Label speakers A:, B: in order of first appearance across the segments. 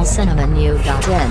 A: tamilcinemanew.in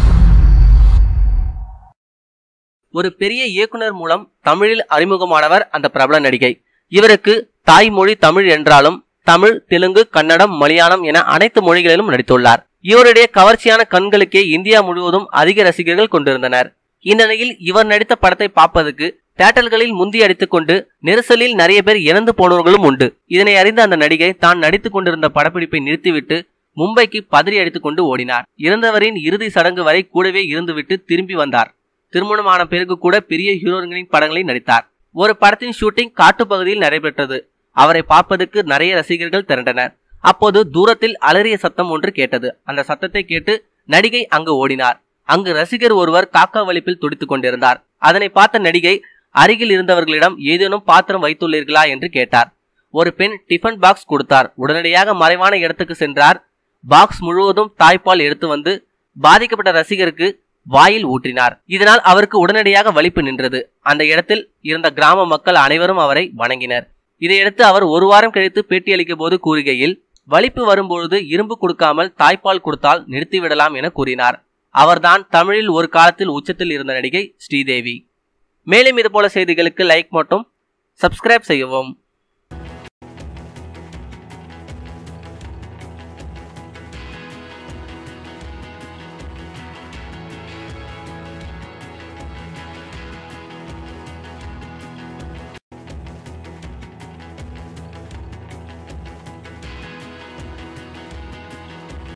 B: ஒரு பெரிய இயக்குனர் மூலம் தமிழில் அறிமுகமானவர் அந்த பிரபல நடிகை இவருக்கு தாய்மொழி தமிழ் என்றாலும் தமிழ் தெலுங்கு கன்னடம் மலையாளம் என அனைத்து மொழிகளிலும் நடித்துள்ளார் இவருடைய கவர்ச்சியான கண்களுக்கே இந்தியா முழுவதும் அதிக ரசிகர்கள் கொண்டிருந்தனர் இந்நிலையில் இவர் நடித்த படத்தை பார்ப்பதற்கு தியேட்டர்களில் முந்தி அடித்துக் கொண்டு நெரிசலில் நிறைய பேர் இறந்து போனவர்களும் உண்டு இதனை அறிந்த அந்த நடிகை தான் நடித்துக் கொண்டிருந்த படப்பிடிப்பை நிறுத்திவிட்டு மும்பைக்கு பதறி அடித்துக் கொண்டு ஓடினார் இறந்தவரின் இறுதி சடங்கு வரை கூடவே இருந்துவிட்டு திரும்பி வந்தார் திருமணமான பிறகு கூட பெரிய ஹீரோயின்களின் படங்களில் நடித்தார் ஒரு படத்தின் ஷூட்டிங் காட்டுப்பகுதியில் நடைபெற்றது அவரை பார்ப்பதற்கு நிறைய ரசிகர்கள் திரண்டனர் அப்போது தூரத்தில் அலறிய சத்தம் ஒன்று கேட்டது அந்த சத்தத்தை கேட்டு நடிகை அங்கு ஓடினார் அங்கு ரசிகர் ஒருவர் காக்கா வலிப்பில் துடித்துக் கொண்டிருந்தார் அதனை பார்த்த நடிகை அருகில் இருந்தவர்களிடம் ஏதேனும் பாத்திரம் வைத்துள்ளீர்களா என்று கேட்டார் ஒரு பெண் டிஃபன் பாக்ஸ் கொடுத்தார் உடனடியாக மறைவான இடத்துக்கு சென்றார் பாக்ஸ் முழுவதும் தாய்ப்பால் எடுத்து வந்து பாதிக்கப்பட்ட ரசிகருக்கு வாயில் ஊற்றினார் இதனால் அவருக்கு உடனடியாக வலிப்பு நின்றது அந்த இடத்தில் இருந்த கிராம மக்கள் அனைவரும் அவரை வணங்கினர் இதையடுத்து அவர் ஒரு வாரம் கழித்து பேட்டியளிக்கும் போது கூறுகையில் வலிப்பு வரும்பொழுது இரும்பு கொடுக்காமல் தாய்ப்பால் கொடுத்தால் நிறுத்திவிடலாம் என கூறினார் அவர்தான் தமிழில் ஒரு காலத்தில் உச்சத்தில் இருந்த நடிகை ஸ்ரீதேவி மேலும் இதுபோல செய்திகளுக்கு லைக் மட்டும் சப்ஸ்கிரைப் செய்யவும்